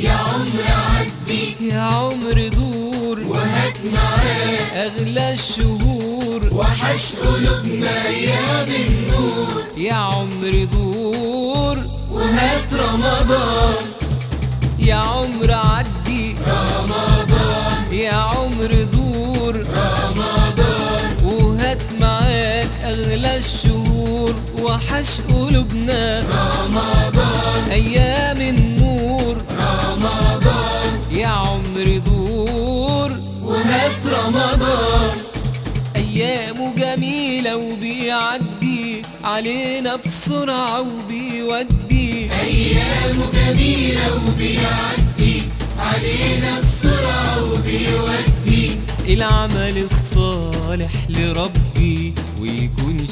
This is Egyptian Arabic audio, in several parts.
يا عمر عدي يا عمر دور وهات معاك أغلى الشهور وحش قلوبنا ايام النور يا عمر دور وهات رمضان يا عمر عدي رمضان يا عمر دور رمضان وهات معاك أغلى الشهور وحش قلوبنا رمضان أيام النور رمضان يا عمر دور وهات رمضان أيامه جميلة وبيعدي علينا بسرعة وبيودي ايامه جميلة وبيعدي علينا بسرعة وبيودي العمل الصالح لربي ويكون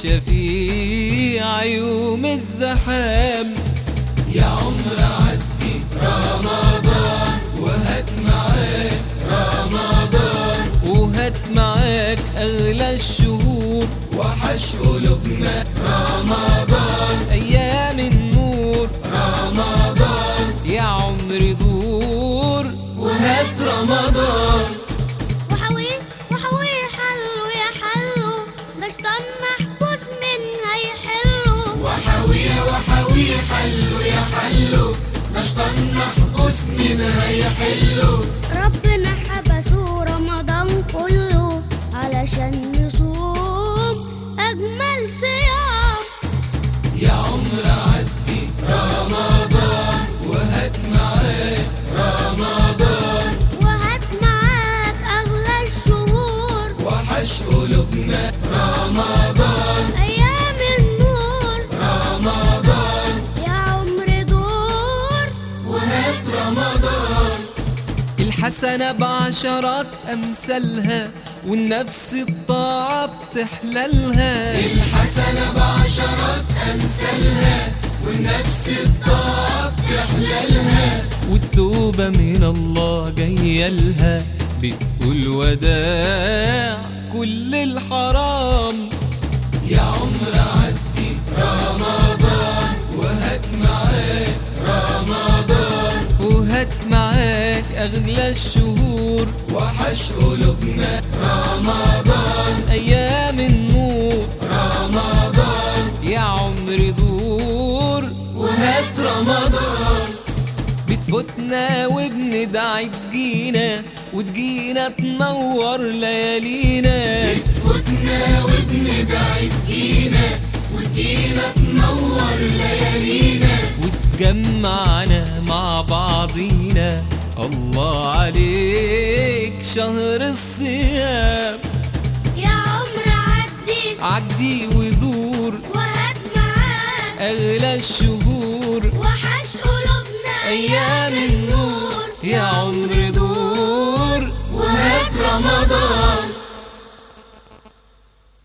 شفيع يوم الزحام يا عمر عدي رمضان وهات معاك رمضان وهات معاك أغلى الشهور وحش قلوبنا رمضان أيام النور رمضان يا عمر دور وهات رمضان وحويه وحويه حلو يا حلو ده شيطان محبوس من هيحله وحويه وحويه حلو يا حلو نشطان محبوس من هيحله ربنا حبسه رمضان كله علشان يصوم أجمل صيام يا عمر عدي رمضان وهات معاك رمضان وهات معاك أغلى الشهور وحش قلوبنا رمضان أيام النور رمضان يا عمر دور وهات رمضان الحسنة بعشرات أمثالها والنفس الطاعة بتحللها الحسنة بعشرات أمثالها والنفس الطاعة بتحللها والتوبة من الله جاية لها بتقول وداع كل الحرام يا عمر عدي رمضان وهات معاك رمضان وهات معاك أغلى الشهور وحش قلوبنا رمضان أيام النور رمضان يا عمر دور وهات رمضان بتفوتنا وبندعي تجينا وتجينا تنور ليالينا فتنا وبندعي تجينا وتجينا تنور ليالينا وتجمعنا مع بعضينا الله عليك شهر الصيام يا عمر عدي عدي ودور وهات معاك أغلى الشهور وحش قلوبنا أيام النور يا عمر دور وهات رمضان